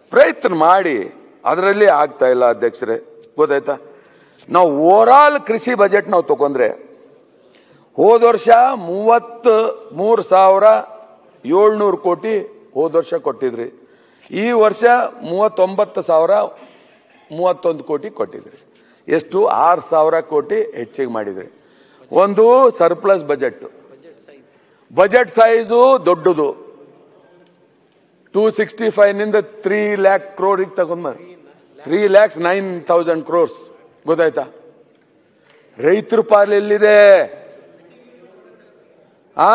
ಪ್ರಯತ್ನ ಮಾಡಿ ಅದರಲ್ಲಿ ಆಗ್ತಾ ಇಲ್ಲ ಅಧ್ಯಕ್ಷರೇ ಗೊತ್ತಾಯ್ತಾ ನಾವು ಓವರಾಲ್ ಕೃಷಿ ಬಜೆಟ್ ನಾವು ತಗೊಂಡ್ರೆ ಹೋದ ವರ್ಷ ಮೂವತ್ತು ಮೂರು ಸಾವಿರ ಏಳ್ನೂರು ಕೋಟಿ ಹೋದ ವರ್ಷ ಕೊಟ್ಟಿದ್ರಿ ಈ ವರ್ಷ ಮೂವತ್ತೊಂಬತ್ತು ಸಾವಿರ ಮೂವತ್ತೊಂದು ಕೋಟಿ ಕೊಟ್ಟಿದ್ರಿ ಎಷ್ಟು ಆರು ಸಾವಿರ ಕೋಟಿ ಹೆಚ್ಚಿಗೆ ಮಾಡಿದ್ರಿ ಒಂದು ಸರ್ಪ್ಲಸ್ ಬಜೆಟ್ ಬಜೆಟ್ ಸೈಜು ದೊಡ್ಡದು ಟೂ ಸಿಕ್ಸ್ಟಿ ಫೈವ್ನಿಂದ ತ್ರೀ ಲ್ಯಾಕ್ ಕ್ರೋರಿಗೆ ತಗೊಂಡ್ three lakhs nine thousand crores ಗೊತ್ತಾಯ್ತಾ ರೈತರ ಪಾಲು ಎಲ್ಲಿದೆ ಆ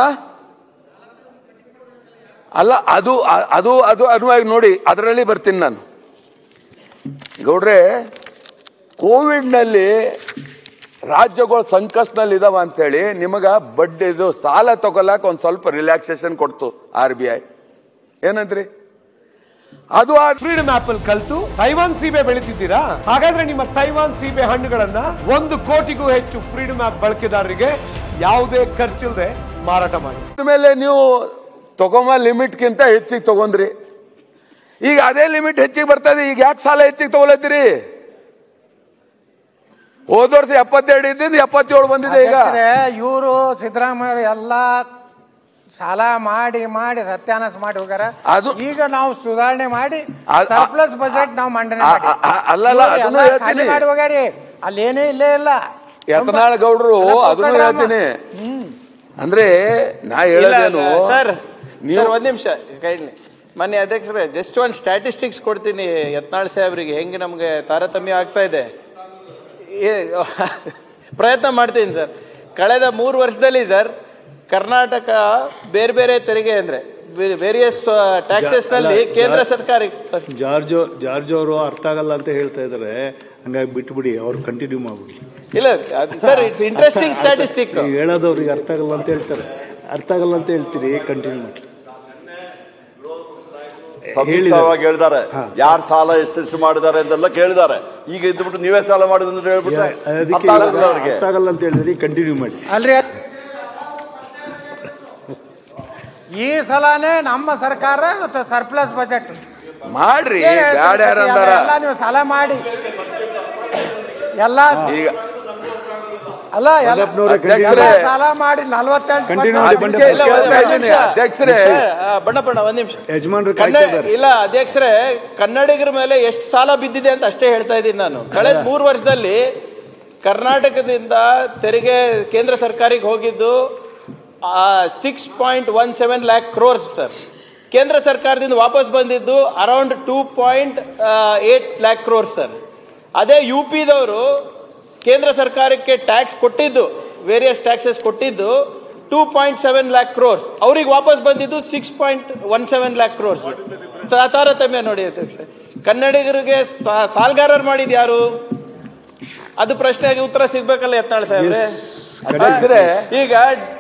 ಅಲ್ಲ ಅದು ಅ- ಅದು ಅದು ಅನುವಾಗಿ ನೋಡಿ ಅದರಲ್ಲಿ ಬರ್ತೀನಿ ನಾನು ಗೌಡ್ರೆ ಕೋವಿಡ್ನಲ್ಲಿ ರಾಜ್ಯಗಳು ಸಂಕಷ್ಟನಲ್ಲಿ ಇದಾವ ಅಂತೇಳಿ ನಿಮಗ ಬಡ್ಡಿ ಇದು ಸಾಲ ತಗೊಳಕ್ ಒಂದ್ ಸ್ವಲ್ಪ ರಿಲ್ಯಾಕ್ಸೇಷನ್ ಕೊಡ್ತು ಆರ್ ಬಿ ಐ ಏನಂದ್ರಿ ಅದು ಆ ಫ್ರೀಡಮ್ ಆಪ್ ಅಲ್ಲಿ ಕಲ್ತು ತೈವಾನ್ ಸೀಬೆ ಬೆಳಿತಿದ್ದೀರಾ ಹಾಗಾದ್ರೆ ನಿಮ್ಮ ತೈವಾನ್ ಸೀಬೆ ಹಣ್ಣುಗಳನ್ನ ಒಂದು ಕೋಟಿಗೂ ಹೆಚ್ಚು ಫ್ರೀಡಮ್ ಆಪ್ ಬಳಕೆದಾರರಿಗೆ ಯಾವುದೇ ಖರ್ಚಿಲ್ಲದೆ ಮಾರಾಟ ಮಾಡಿ ಮೇಲೆ ನೀವು ತಗೊಂಬ ಲಿಮಿಟ್ಗಿಂತ ಹೆಚ್ಚಿಗೆ ತಗೊಂಡ್ರಿ ಈಗ ಅದೇ ಲಿಮಿಟ್ ಹೆಚ್ಚಿಗೆ ಬರ್ತದೆ ಈಗ ಯಾಕೆ ಸಾಲ ಹೆಚ್ಚಿಗೆ ತಗೊಳತ್ತೀರಿ ಹೋದ ವರ್ಷ ಎಪ್ಪತ್ತೆರಡು ಇದ್ದಿದ್ದು ಎಪ್ಪತ್ತೇಳು ಬಂದಿದೆ ಈಗ ಇವರು ಸಿದ್ದರಾಮಯ್ಯ ಎಲ್ಲ ಸಾಲ ಮಾಡಿ ಮಾಡಿ ಸತ್ಯಾನಾಶ ಮಾಡಿ ಹೋಗ್ಯಾರ ಅದು- ಈಗ ನಾವು ಸುಧಾರಣೆ ಮಾಡಿ ಅ- ಸರ್ಪ್ಲಸ್ ಬಜೆಟ್ ನಾವು ಮಂಡನೆ ಅ- ಮಾಡಿ ಅ- ಅ- ಅಲ್ಲಲ್ಲ, ಇವ್ರು ಅದನ್ನೂ ಎಲ್ಲ ಖಾಲಿ ಹೇಳ್ತೀನಿ. ಮಾಡಿ ಹೋಗ್ಯಾರಿ ಅಲ್ಲೇನೇ ಇಲ್ಲೇ ಇಲ್ಲ ಯತ್ನಾಳ್ ಗೌಡ್ರು ಎಲ್ಲ ಅದನ್ನು ಪೋಕರಾಮ. ಹೇಳ್ತೀನಿ ಅಂದ್ರೆ ನಾ ಹೇಳೋದೇನು ಸರ್ ನೀವು ಸರ್ ಒಂದ್ ನಿಮಿಷ ಕೈಲಿ ಮೊನ್ನೆ ಅಧ್ಯಕ್ಷರೇ ಜಸ್ಟ್ ಒಂದು ಸ್ಟ್ಯಾಟಿಸ್ಟಿಕ್ಸ್ ಕೊಡ್ತೀನಿ ಯತ್ನಾಳ್ ಸಾಹೇಬ್ರಿಗೆ ಹೆಂಗೆ ನಮಗೆ ತಾರತಮ್ಯ ಆಗ್ತಾ ಇದೆ ಏ- ಪ್ರಯತ್ನ ಮಾಡ್ತೀನಿ ಸರ್ ಕಳೆದ ಮೂರು ವರ್ಷದಲ್ಲಿ ಸರ್ ಕರ್ನಾಟಕ ಬೇರೆ ಬೇರೆ ತೆರಿಗೆ ಅಂದ್ರೆ ವೇರಿಯಸ್ ಟ್ಯಾಕ್ಸಸ್ ನಲ್ಲಿ ಕೇಂದ್ರ ಸರ್ಕಾರ ಸರ್ ಜಾರ್ಜ್ ಜಾರ್ಜ್ ಅವರು ಅರ್ಥ ಆಗಲ್ಲ ಅಂತ ಹೇಳ್ತಾ ಇದ್ದಾರೆ ಹಂಗಾಗಿ ಬಿಟ್ಬಿಡಿ ಅವ್ರು ಕಂಟಿನ್ಯೂ ಮಾಡ್ಬಿಡಿ ಇಲ್ಲ ಸರ್ ಇಟ್ಸ್ ಇಂಟ್ರೆಸ್ಟಿಂಗ್ ಸ್ಟ್ಯಾಟಿಸ್ಟಿಕ್ ಈಗ ಹೇಳೋದವ್ರಿಗೆ ಅರ್ಥ ಆಗಲ್ಲ ಅಂತ ಹೇಳ್ತಾರೆ ಅರ್ಥ ಆಗಲ್ಲ ಅಂತ ಹೇಳ್ತೀರಿ ಕಂಟಿನ್ಯೂ ಮಾಡಿ ಸವಿಸ್ತಾರವಾಗಿ ಹೇಳಿದ್ದಾರೆ ಯಾರು ಸಾಲ ಎಷ್ಟೆಷ್ಟು ಮಾಡಿದ್ದಾರೆ ಅಂತೆಲ್ಲ ಕೇಳಿದ್ದಾರೆ ಈಗ ಇದ್ಬಿಟ್ಟು ನೀವೇ ಸಾಲ ಮಾಡಿದ್ರೆ ಅಂತ ಹೇಳ್ಬಿಟ್ರೆ ಅದಕ್ಕೆ ಅರ್ಥ ಆಗೋದಿಲ್ಲ ಅವ್ರಿಗೆ ಅರ್ಥ ಆಗಲ್ಲ ಅಂತ ಹೇಳಿದ್ರಿ ಕಂಟಿನ್ಯೂ ಮಾಡಿ ಅಲ್ರಿ ಈ ಸಲನೇ ನಮ್ಮ ಸರ್ಕಾರ ಸರ್ಪ್ಲಸ್ ಬಜೆಟ್ ಮಾಡ್ರಿ ಬ್ಯಾಡ ಯಾರಂದಾರ ಎಲ್ಲ ನೀವು ಸಾಲ ಮಾಡಿ ಎಲ್ಲ ಈಗ ಅಲ್ಲ ಎಲ್ಲ ಅಧ್ಯಕ್ಷರೇ ಎಲ್ಲ ಸಾಲ ಮಾಡಿ ನಲ್ವತ್ತೆಂಟು Continue percent ಮಾಡಿ, ಅದಕ್ಕೆ ಇಲ್ಲ, ಕೇಳ್ತಾ ಒಂದ್ ಇದ್ದೀನಿ ನಿಮಿಷ. ಅಧ್ಯಕ್ಷರೇ ಬಣ್ಣ ಬಣ್ಣ ಒಂದ್ ನಿಮಿಷ ಯಜಮಾನ್ರು ಕನ್ನಡ ಕಾಯ್ತಾ ಇದ್ದಾರೆ ಇಲ್ಲ ಅಧ್ಯಕ್ಷರೇ ಕನ್ನಡಿಗರ ಮೇಲೆ ಎಷ್ಟು ಸಾಲ ಬಿದ್ದಿದೆ ಅಂತ ಅಷ್ಟೇ ಹೇಳ್ತಾ ಇದ್ದೀನಿ ನಾನು ಕಳೆದ ಮೂರು ವರ್ಷದಲ್ಲಿ ಕರ್ನಾಟಕದಿಂದ ತೆರಿಗೆ ಕೇಂದ್ರ ಸರ್ಕಾರಕ್ಕೆ ಹೋಗಿದ್ದು six point one seven lakh crores sir ಕೇಂದ್ರ ಸರ್ಕಾರದಿಂದ ವಾಪಸ್ ಬಂದಿದ್ದು around two point eight lakh crores sir ಅದೇ ಯು ಪಿದವರು ಕೇಂದ್ರ ಸರ್ಕಾರಕ್ಕೆ ಟ್ಯಾಕ್ಸ್ ಕೊಟ್ಟಿದ್ದು ವೇರಿಯಸ್ ಟ್ಯಾಕ್ಸಸ್ ಕೊಟ್ಟಿದ್ದು two point seven lakh crores ಅವ್ರಿಗೆ ವಾಪಸ್ ಬಂದಿದ್ದು six point one seven lakh crores ತಾರತಮ್ಯ ನೋಡಿ ಅಧ್ಯಕ್ಷ ಕನ್ನಡಿಗರಿಗೆ ಸಾ- ಸಾಲ್ಗಾರರು ಮಾಡಿದ್ ಯಾರು ಅದು ಪ್ರಶ್ನೆಗೆ ಉತ್ತರ ಸಿಗ್ಬೇಕಲ್ಲ ಯತ್ನಾಳ್ ಸಾಹೇಬ್ರೆ ಅಧ್ಯಕ್ಷರೇ ಈಗ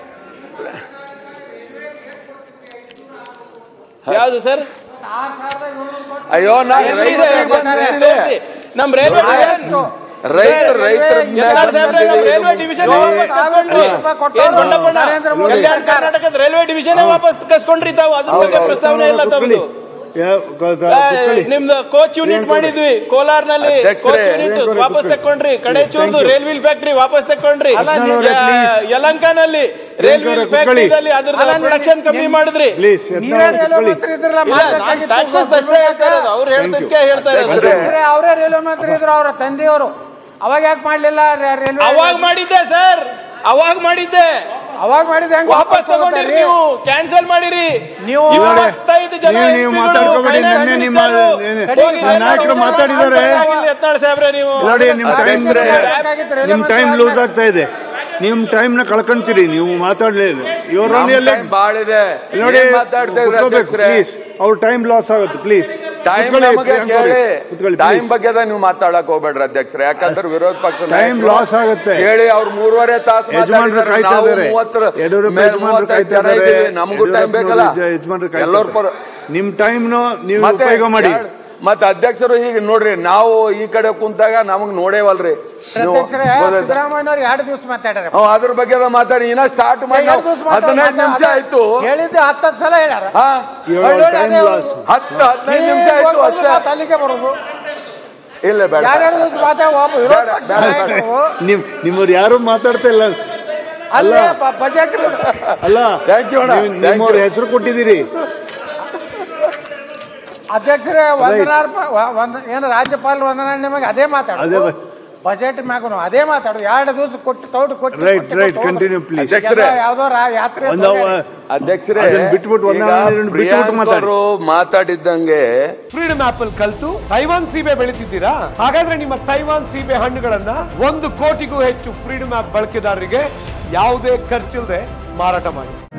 ಯಾವುದು ಸರ್ ಅಯ್ಯೋ ನಾ ಎಲ್ಲಿದೆ? ರೈತರಿಗೆ ತೋರಿಸಿ. ನಮ್ ರೈಲ್ವೆ ರೈತರು ರೈತರ ರೈಲ್ವೆ ಡಿವಿಷನ್ ವಾಪಸ್ ಕಸ್ಕೊಂಡ್ರಿ ಏನ್ ಬಂಡಪಣ್ಣ? ನರೇಂದ್ರ ಮೋದಿ ಕಲ್ಯಾಣ ಕರ್ನಾಟಕದ ರೈಲ್ವೆ ಡಿವಿಷನ್ ವಾಪಸ್ ಕಸ್ಕೊಂಡ್ರಿ ತಾವು ಅದ್ರ ಬಗ್ಗೆ ಪ್ರಸ್ತಾವನೆ ಇಲ್ಲ ತಮ್ಮದು ಯಾ- ಕ- ಕ- ಆ, ಕೂತ್ಕೊಳ್ಳಿ. ನಿಮ್ದು ಕೋಚ್ ಯೂನಿಟ್ ಮಾಡಿದ್ವಿ ಕೋಲಾರ್ನಲ್ಲಿ ಅಧ್ಯಕ್ಷರೇ, ಕೋಚ್ ಯೂನಿಟ್ ರೇಣುಕಾ ವಾಪಸ್ ಕೂತ್ಕೊಳ್ಳಿ. ತಕೊಂಡ್ರಿ Thank ಕಡೇಶ್ವರದು you. ರೈಲ್ವೆ ಫ್ಯಾಕ್ಟರಿ ವಾಪಸ್ ತಕೊಂಡ್ರಿ ಯತ್ನಾಳ್ ಅವರೇ, please. ಯಲಂಕಾನಲ್ಲಿ ರೈಲ್ವೆ ರೇಣುಕಾ ಕೂತ್ಕೊಳ್ಳಿ. ಫ್ಯಾಕ್ಟರಿದಲ್ಲಿ ಅದ್ರ ಅಲ್ಲ, ಪ್ರೊಡಕ್ಷನ್ ಕಮ್ಮಿ ಮಾಡಿದ್ರಿ ಪ್ಲೀಸ್ ನೀವೇ ರೈಲ್ವೆ ಮಂತ್ರಿ ಇದ್ರಲ್ಲ ಮಾಡ್ಬೇಕಾಗಿತ್ತು. ಟ್ಯಾಕ್ಸಸ್ ಅಷ್ಟೇ ಹೇಳ್ತಾ ಇರೋದು ಅವ್ರು ಹೇಳ್ತದಕ್ಕೆ ಹೇಳ್ತಾ ಇರೋದು ಅಧ್ಯಕ್ಷರೇ, ಅವರೇ ರೈಲ್ವೆ ಮಂತ್ರಿ ಇದ್ರು ಅವ್ರ ತಂದೆಯವರು ಅವಾಗ ಯಾಕೆ ಮಾಡ್ಲಿಲ್ಲ ರ- ರೈಲ್ವೆ ಅವಾಗ ಮಾಡಿದ್ದೆ ಸರ್ ಅವಾಗ ಮಾಡಿದ್ದೆ ಅವಾಗ ಮಾಡಿದ ಹೆಂಗ್ ವಾಪಸ್ ತಗೊಂಡಿರಿ ತಗೋತಾರ್ರಿ? ನೀವು ಕ್ಯಾನ್ಸಲ್ ಮಾಡಿರಿ ನೀವು- ಇಪ್ಪತ್ತೈದು ಜನ ನೀವು- ನೀವು MP ಗಳು, ಮಾತಾಡ್ಕೊಬೇಡಿ, finance ನೆನ್ನೆ ನಿಮ್ಮ- minister, ನೆನ್ನೆ ಹೋಗಿ ನಿಮ್ಮ ನಾಯಕರು ರೈಲ್ವೆ ಮಾತಾಡಿದ್ದಾರೆ. ಆಗಿಲ್ಲ ಯತ್ನಾಳ್ ಸಾಹೇಬ್ರೆ ನೀವು ನೋಡಿ ನಿಮ್ ಟೈಮ್ ಅಧ್ಯಕ್ಷರೇ, ಬೇಕಾಗಿತ್ತು ರೈಲ್ವೆ ನಿಮ್ ಮಂತ್ರಿ ಟೈಮ್ ಆದ್ಮೇಲೆ. ಲೂಸ್ ಆಗ್ತಾ ಇದೆ ನಿಮ್ ಟೈಮ್ ನ ಕಳ್ಕೊಂತೀರಿ ನೀವು ಮಾತಾಡ್ಲಿಲ್ಲ ಇವ್ರ ಬಾಳಿದೆ ನೋಡಿ ಏನ್ ಮಾತಾಡ್ತಾ ಇದ್ರಿ ಅಧ್ಯಕ್ಷರೇ ಪ್ಲೀಸ್ ಅವ್ರ ಟೈಮ್ ಲಾಸ್ ಆಗುತ್ತೆ ಪ್ಲೀಸ್ ಟೈಮ್ ನಮಗೆ ಕೇಳಿ ಟೈಮ್ ಬಗ್ಗೆ ನೀವು ಮಾತಾಡಕ್ ಹೋಗ್ಬೇಡ್ರಿ ಅಧ್ಯಕ್ಷರೇ ಯಾಕಂದ್ರೆ ವಿರೋಧ ಪಕ್ಷ Time ನಾಯಕರು loss ಆಗುತ್ತೆ. ಕೇಳಿ ಅವ್ರು ಮೂರುವರೆ ತಾಸು ಯಜಮಾನ್ರು ಮಾತಾಡಿದ್ದಾರೆ ಕಾಯ್ತಾ ನಾವು ಇದ್ದಾರೆ. ಮೂವತ್ತರ ಯಡಿಯೂರಪ್ಪ ಮೇಲೆ ಯಜಮಾನ್ರು ಮೂವತ್ತೈದು ಕಾಯ್ತಾ ಜನ ಇದ್ದಾರೆ. ಇದ್ದೀವಿ ನಮಗೂ ಟೈಮ್ ಯಡಿಯೂರಪ್ಪ ಬೇಕಲ್ಲ ಯಜಮಾನ್ರು ಕಾಯ್ತಾ ಎಲ್ಲರ ಪರ ಇದ್ದಾರೆ. ನಿಮ್ ಟೈಮ್ ನೀವು ಮತ್ತೆ ಉಪಯೋಗ ಮಾಡಿ ಎರಡ್- ಮತ್ತ ಅಧ್ಯಕ್ಷರು ಈಗ ನೋಡ್ರಿ ನಾವು ಈ ಕಡೆ ಕುಂತಾಗ ನಮಗ್ ನೋಡೇವಲ್ರಿ ನೀವು ಅಧ್ಯಕ್ಷರೇ ಗೊತ್ತಾಯ್ತಾ? ಸಿದ್ದರಾಮಯ್ಯನವ್ರು ಎರಡು ದಿವಸ ಮಾತಾಡ್ಯಾರ ಹ್ಮ್, ಅದ್ರ ಬಗ್ಗೆ ಎಲ್ಲ ಮಾತಾಡಿ ಇನ್ನ ಸ್ಟಾರ್ಟ್ ಮಾಡಿ ಎರಡು ದಿವಸ ಹದಿನೈದು ನಿಮಿಷ ಆಯ್ತು ಹೇಳಿದ್ದು ಹತ್ತತ್ತು ಸಲ ಹೇಳ್ಯಾರ ಹಾ ಇವಾಗ ಒಳ್ಳೊಳ್ಳೆ time ಅದೇ loss. ಹತ್ತು ಹದಿನೈದು ನಿಮಿಷ ನೀವು ಆಯ್ತು ಒಂದು ಅಷ್ಟೇ ಮಾತು ಅಲ್ಲಿಗೆ ಬರೋದು ಇಲ್ಲ ಬೇಡ ಎರಡೆರಡು ದಿವಸ ಮಾತಾಡ ಒಬ್ಬ ವಿರೋಧ ಬೇಡ, ಪಕ್ಷ ಬೇಡ, ಬೇಡ. ನಾಯಕರು ನಿಮ್ ನಿಮ್ಮವ್ರು ಯಾರು ಮಾತಾಡ್ತಾ ಇಲ್ಲ ಅಲ್ಲೇ ಬಜೆಟ್ ಅಲ್ಲ Thank you ಅಣ್ಣ. ನೀವು- Thank ನಿಮ್ಮವ್ರ you. ಹೆಸರು ಕೊಟ್ಟಿದ್ದೀರಿ ಅಧ್ಯಕ್ಷರೇ ವಂದನಾರ್ ಒಂದ್ ಏನು ರಾಜ್ಯಪಾಲ ವಂದನಾ ನಿಮಗೆ ಅದೇ ಅದೇ ಮಾತಾಡೋದು ಬ- ಬಜೆಟ್ ಮ್ಯಾಗೂ ಅದೇ ಮಾತಾಡು ಎರಡು ದಿವಸ ಕೊಟ್ಟು ತೌಡು ಕೊಟ್ಟು ರೈಟ್ ಕೊಟ್ಟು ರೈಟ್ ಕೊಟ್ಟು ಕಂಟಿನ್ಯೂ ಪ್ಲೀಸ್ ಅಧ್ಯಕ್ಷರೇ ಎಲ್ಲ ಯಾವ್ದೋ ರಾ- ಯಾತ್ರೆ ಒಂದು ಹೋಗ್ಯಾರ. ಅಧ್ಯಕ್ಷರೇ ಅದನ್ನ ಬಿಟ್ಬಿಟ್ಟು ಒಂದೇ ಈಗ ಒಂದು ಬಿಟ್ಬಿಟ್ಟು ಪ್ರಿಯಾಂಕ್ ಮಾತಾಡಿ. ಅವರು ಮಾತಾಡಿದ್ದಂಗೆ ಫ್ರೀಡಮ್ ಆಪ್ ಅಲ್ಲಿ ಕಲ್ತು ತೈವಾನ್ ಸೀಬೆ ಬೆಳಿತಿದ್ದೀರಾ ಹಾಗಾದ್ರೆ ನಿಮ್ಮ ತೈವಾನ್ ಸೀಬೆ ಹಣ್ಣುಗಳನ್ನ ಒಂದು ಕೋಟಿಗೂ ಹೆಚ್ಚು ಫ್ರೀಡಮ್ ಆಪ್ ಬಳಕೆದಾರರಿಗೆ ಯಾವುದೇ ಖರ್ಚಿಲ್ಲದೆ ಮಾರಾಟ ಮಾಡಿ